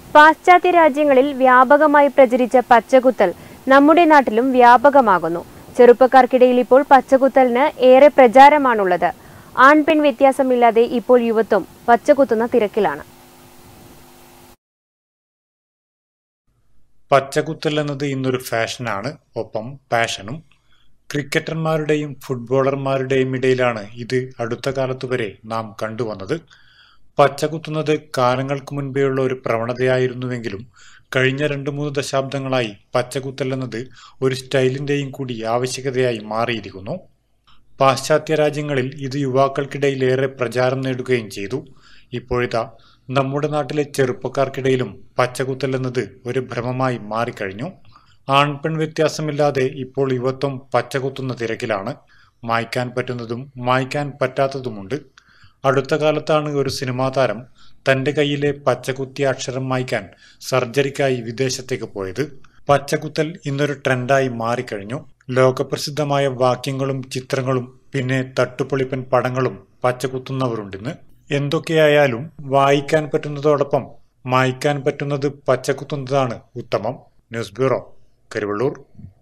പാശ്ചാത്യ രാജ്യങ്ങളിൽ വ്യാപകമായി പ്രചരിച്ച പച്ചകുത്തൽ നമ്മുടെ നാട്ടിലും വ്യാപകമാകുന്നു ചെറുപ്പക്കാർക്കിടയിൽ ഇപ്പോൾ പച്ചകുത്തലിന് ഏറെ പ്രചാരമാണുള്ളത് ആൺ പെൺ വ്യത്യാസമില്ലാതെ ഇപ്പോൾ യുവത്വം പച്ചകുത്തുന്ന തിരക്കിലാണ് പച്ചകുത്തൽ എന്നത് ഇന്നൊരു ഫാഷനാണ് ഒപ്പം പാഷനും ക്രിക്കറ്റർമാരുടെയും ഫുട്ബോളർമാരുടെയും ഇടയിലാണ് ഇത് അടുത്ത കാലത്തു വരെ നാം കണ്ടുവന്നത് പച്ചകുത്തുന്നത് കാലങ്ങൾക്ക് മുൻപേയുള്ള ഒരു പ്രവണതയായിരുന്നുവെങ്കിലും കഴിഞ്ഞ രണ്ട് മൂന്ന് ദശാബ്ദങ്ങളായി പച്ചകുത്തൽ എന്നത് ഒരു സ്റ്റൈലിന്റെയും കൂടി ആവശ്യകതയായി മാറിയിരിക്കുന്നു പാശ്ചാത്യ രാജ്യങ്ങളിൽ ഇത് യുവാക്കൾക്കിടയിൽ ഏറെ പ്രചാരം നേടുകയും ചെയ്തു ഇപ്പോഴിതാ നമ്മുടെ നാട്ടിലെ ചെറുപ്പക്കാർക്കിടയിലും പച്ചകുത്തൽ എന്നത് ഒരു ഭ്രമമായി മാറിക്കഴിഞ്ഞു ആൺപെൺ വ്യത്യാസമില്ലാതെ ഇപ്പോൾ യുവത്വം പച്ചകുത്തുന്ന തിരക്കിലാണ് മായ്ക്കാൻ പറ്റുന്നതും മായ്ക്കാൻ പറ്റാത്തതുമുണ്ട് അടുത്ത കാലത്താണ് ഒരു സിനിമാ താരം തന്റെ കയ്യിലെ പച്ചകുത്തിയ അക്ഷരം മായ്ക്കാൻ സർജറിക്കായി വിദേശത്തേക്ക് പോയത് പച്ചകുത്തൽ ഇന്നൊരു ട്രെൻഡായി മാറിക്കഴിഞ്ഞു ലോകപ്രസിദ്ധമായ വാക്യങ്ങളും ചിത്രങ്ങളും പിന്നെ തട്ടുപൊളിപ്പൻ പടങ്ങളും പച്ചകുത്തുന്നവരുണ്ടിന്ന് എന്തൊക്കെയായാലും വായിക്കാൻ പറ്റുന്നതോടൊപ്പം മായ്ക്കാൻ പറ്റുന്നത് പച്ചകുത്തുന്നതാണ് ഉത്തമം ന്യൂസ് ബ്യൂറോ കരുവള്ളൂർ